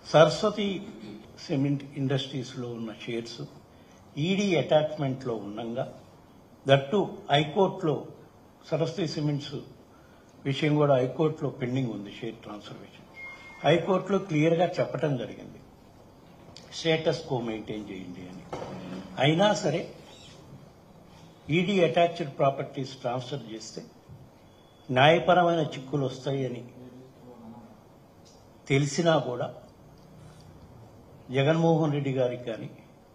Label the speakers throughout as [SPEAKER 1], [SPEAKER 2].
[SPEAKER 1] Saraswati cement ఇండస్ట్రీస్లో ఉన్న shares ED అటాచ్మెంట్లో ఉండగా that హైకోర్టులో సరస్వతి సిమెంట్స్ విషయం కూడా హైకోర్టులో పెండింగ్ ఉంది షేర్ ట్రాన్స్ఫర్ విషయం హైకోర్టులో క్లియర్గా చెప్పటం జరిగింది స్టేటస్ కో మెయింటైన్ చేయండి అని అయినా సరే ఈడీ అటాచ్డ్ ప్రాపర్టీస్ ట్రాన్స్ఫర్ చేస్తే న్యాయపరమైన చిక్కులు వస్తాయని తెలిసినా కూడా జగన్మోహన్ రెడ్డి గారికి కానీ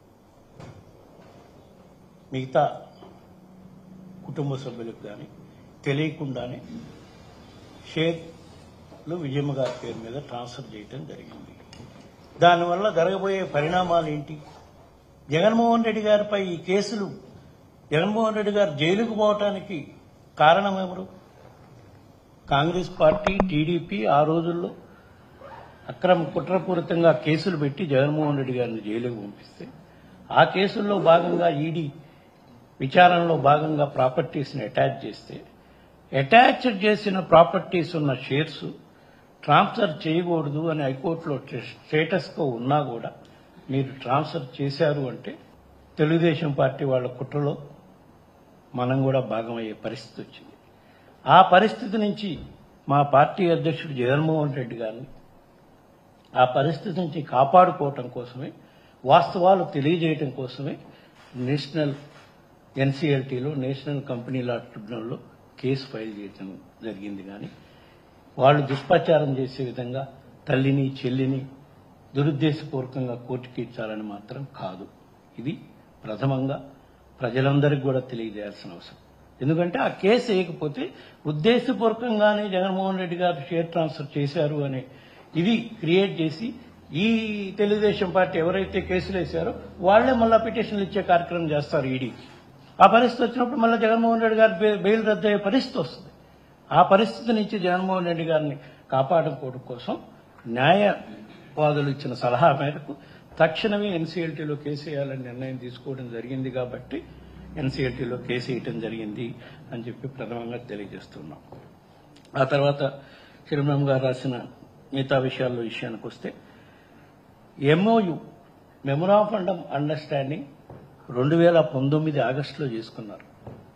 [SPEAKER 1] మిగతా కుటుంబ సభ్యులకు కానీ తెలియకుండానే షేర్లు విజయమ్మ గారి పేరు మీద ట్రాన్స్ఫర్ చేయటం జరిగింది దానివల్ల జరగబోయే పరిణామాలు ఏంటి జగన్మోహన్ రెడ్డి గారిపై ఈ కేసులు జగన్మోహన్ రెడ్డి గారు జైలుకు పోవటానికి కారణం ఎవరు కాంగ్రెస్ పార్టీ టీడీపీ ఆ రోజుల్లో అక్రమ కుట్రపూరితంగా కేసులు పెట్టి జగన్మోహన్ రెడ్డి గారిని జైలుకు పంపిస్తే ఆ కేసుల్లో భాగంగా ఈడీ విచారణలో భాగంగా ప్రాపర్టీస్ని అటాచ్ చేస్తే అటాచ్డ్ చేసిన ప్రాపర్టీస్ ఉన్న షేర్స్ ట్రాన్స్ఫర్ చేయకూడదు అని హైకోర్టులో స్టేటస్గా ఉన్నా కూడా మీరు ట్రాన్స్ఫర్ చేశారు అంటే తెలుగుదేశం పార్టీ వాళ్ళ కుట్రలో మనం కూడా భాగమయ్యే పరిస్థితి వచ్చింది ఆ పరిస్థితి నుంచి మా పార్టీ అధ్యక్షుడు జగన్మోహన్ రెడ్డి గారిని ఆ పరిస్థితి నుంచి కాపాడుకోవటం కోసమే వాస్తవాలు తెలియజేయటం కోసమే నేషనల్ ఎన్సీఎల్టీలో నేషనల్ కంపెనీ లా ట్రిబ్యునల్లో కేసు ఫైల్ చేయటం జరిగింది కానీ వాళ్ళు దుష్ప్రచారం చేసే విధంగా తల్లిని చెల్లిని దురుద్దేశపూర్వకంగా కోర్టుకి ఇచ్చాలని మాత్రం కాదు ఇది ప్రథమంగా ప్రజలందరికీ కూడా తెలియజేయాల్సిన అవసరం ఎందుకంటే ఆ కేసు వేయకపోతే ఉద్దేశపూర్వకంగానే జగన్మోహన్ రెడ్డి గారు షేర్ ట్రాన్స్ఫర్ చేశారు అనే ఇది క్రియేట్ చేసి ఈ తెలుగుదేశం పార్టీ ఎవరైతే కేసులు వేశారో వాళ్లే మళ్ళా పిటిషన్లు ఇచ్చే కార్యక్రమం చేస్తారు ఈడీకి ఆ పరిస్థితి వచ్చినప్పుడు మళ్ళీ జగన్మోహన్ రెడ్డి గారు బె- బెయిల్ రద్దు అయ్యే పరిస్థితి వస్తుంది ఆ పరిస్థితి నుంచి జగన్మోహన్ రెడ్డి గారిని కాపాడుకోవడం కోసం న్యాయవాదులు ఇచ్చిన సలహా మేరకు తక్షణమే ఎన్సీఎల్టీలో కేసు వేయాలని నిర్ణయం తీసుకోవడం జరిగింది కాబట్టి ఎన్సీఎల్టీలో కేసు వేయటం జరిగింది అని చెప్పి ప్రథమంగా తెలియజేస్తున్నాం ఆ తర్వాత చిరుమలం గారు రాసిన మిగతా విషయాల్లో విషయానికి వస్తే ఎంఓయు మెమొరాఫండం అండర్స్టాండింగ్ రెండు వేల పంతొమ్మిది ఆగస్టులో చేసుకున్నారు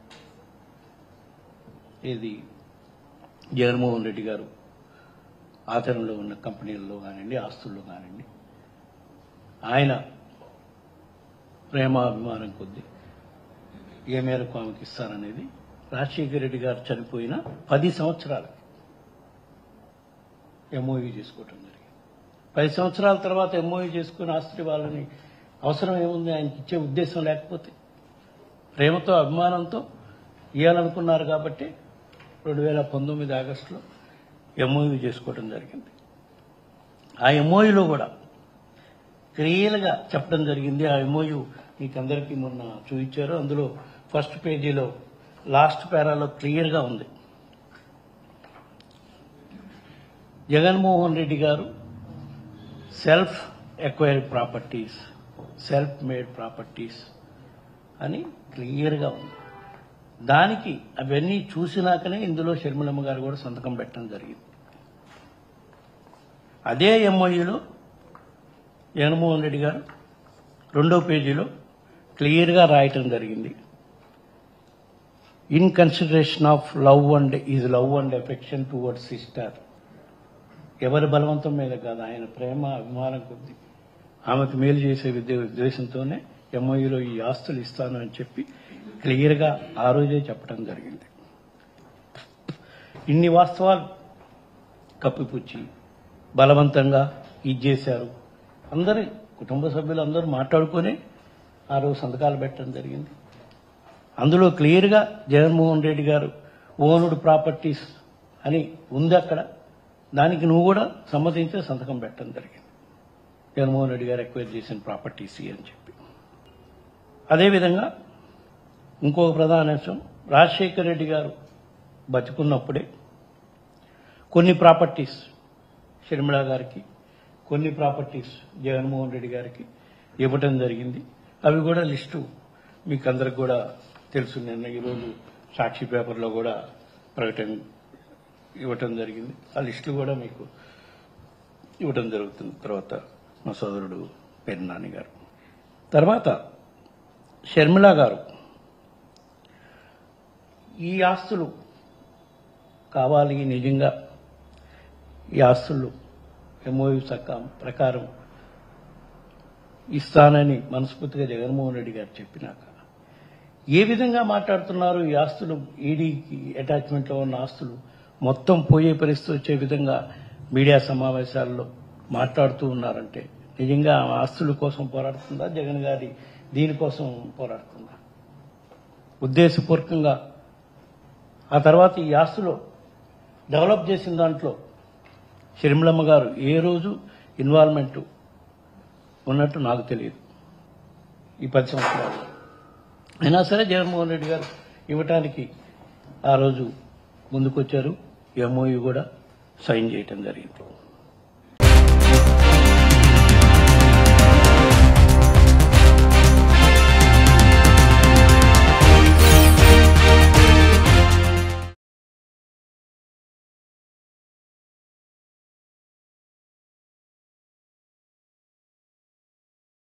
[SPEAKER 1] ఇది జగన్మోహన్ రెడ్డి గారు ఆచరణలో ఉన్న కంపెనీల్లో కానివ్వండి ఆస్తుల్లో కానివ్వండి ఆయన ప్రేమ అభిమానం కొద్దీ ఏ మేరకు ఆమెకి ఇస్తారనేది రాజశేఖర రెడ్డి గారు చనిపోయిన పది సంవత్సరాలు ఎంఓయూ చేసుకోవటం జరిగింది పది సంవత్సరాల తర్వాత ఎంఓయూ చేసుకుని ఆస్తి వాళ్ళని అవసరం ఏముంది ఆయనకి ఇచ్చే ఉద్దేశం లేకపోతే ప్రేమతో అభిమానంతో ఇవ్వాలనుకున్నారు కాబట్టి రెండు వేల పంతొమ్మిది ఆగస్టులో ఎంఓయూ చేసుకోవడం జరిగింది ఆ ఎంఓయూలో కూడా క్లియర్గా చెప్పడం జరిగింది ఆ ఎంఓయూ మీకు అందరికీ మొన్న చూపించారు అందులో ఫస్ట్ పేజీలో లాస్ట్ పేరాలో క్లియర్గా ఉంది జగన్మోహన్ రెడ్డి గారు self acquired properties self made properties అని క్లియర్గా ఉంది దానికి అవన్నీ చూసినాకనే ఇందులో షర్మిలమ్మ గారు కూడా సంతకం పెట్టడం జరిగింది అదే ఎంఓయూలో జగన్మోహన్ రెడ్డి గారు రెండో పేజీలో క్లియర్గా రాయటం జరిగింది in consideration of love and is love and affection towards sister ఎవరి బలవంతం మీద కాదు ఆయన ప్రేమ అభిమానం కొద్ది ఆమెకు మేలు చేసే విద్య ఉద్దేశంతోనే ఎంఓయూలో ఈ ఆస్తులు ఇస్తాను అని చెప్పి క్లియర్గా ఆ రోజే చెప్పడం జరిగింది ఇన్ని వాస్తవాలు కప్పిపుచ్చి బలవంతంగా ఇది చేశారు అందరి కుటుంబ సభ్యులు అందరూ మాట్లాడుకొని ఆ రోజు సంతకాలు పెట్టడం జరిగింది అందులో క్లియర్గా జగన్మోహన్ రెడ్డి గారు ఓనుడ్ ప్రాపర్టీస్ అని ఉంది అక్కడ దానికి నువ్వు కూడా సమ్మతించే సంతకం పెట్టడం జరిగింది జగన్మోహన్ రెడ్డి గారు ఎక్వైర్ చేసిన ప్రాపర్టీస్ అని చెప్పి అదేవిధంగా ఇంకొక ప్రధాన అంశం రాజశేఖర రెడ్డి గారు బతుకున్నప్పుడే కొన్ని ప్రాపర్టీస్ షర్మిళ గారికి కొన్ని ప్రాపర్టీస్ జగన్మోహన్ రెడ్డి గారికి ఇవ్వటం జరిగింది అవి కూడా లిస్టు మీకు అందరికి కూడా తెలుసు నిన్న ఈరోజు సాక్షి పేపర్లో కూడా ప్రకటన ఇవ్వటం జరిగింది ఆ లిస్టులు కూడా మీకు ఇవ్వడం జరుగుతుంది తర్వాత మా సోదరుడు పెరినాని గారు తర్వాత షర్మిల గారు ఈ ఆస్తులు కావాలి నిజంగా ఈ ఆస్తులు ఎంఓయు చట్టం ప్రకారం ఇస్తానని మనస్ఫూర్తిగా జగన్మోహన్ రెడ్డి గారు చెప్పినాక ఏ విధంగా మాట్లాడుతున్నారు ఈ ఆస్తులు ఈడీకి అటాచ్మెంట్లో ఉన్న ఆస్తులు మొత్తం పోయే పరిస్థితి వచ్చే విధంగా మీడియా సమావేశాల్లో మాట్లాడుతూ ఉన్నారంటే నిజంగా ఆ ఆస్తుల కోసం పోరాడుతుందా జగన్ గారి దీనికోసం పోరాడుతుందా ఉద్దేశపూర్వకంగా ఆ తర్వాత ఈ ఆస్తులో డెవలప్ చేసిన దాంట్లో షర్మిలమ్మ గారు ఏ రోజు ఇన్వాల్వ్మెంట్ ఉన్నట్టు నాకు తెలియదు ఈ పది సంవత్సరాలు అయినా సరే జగన్మోహన్ రెడ్డి గారు ఇవ్వటానికి ఆ రోజు ముందుకొచ్చారు ఎంఓయూ కూడా సైన్ చేయటం జరిగింది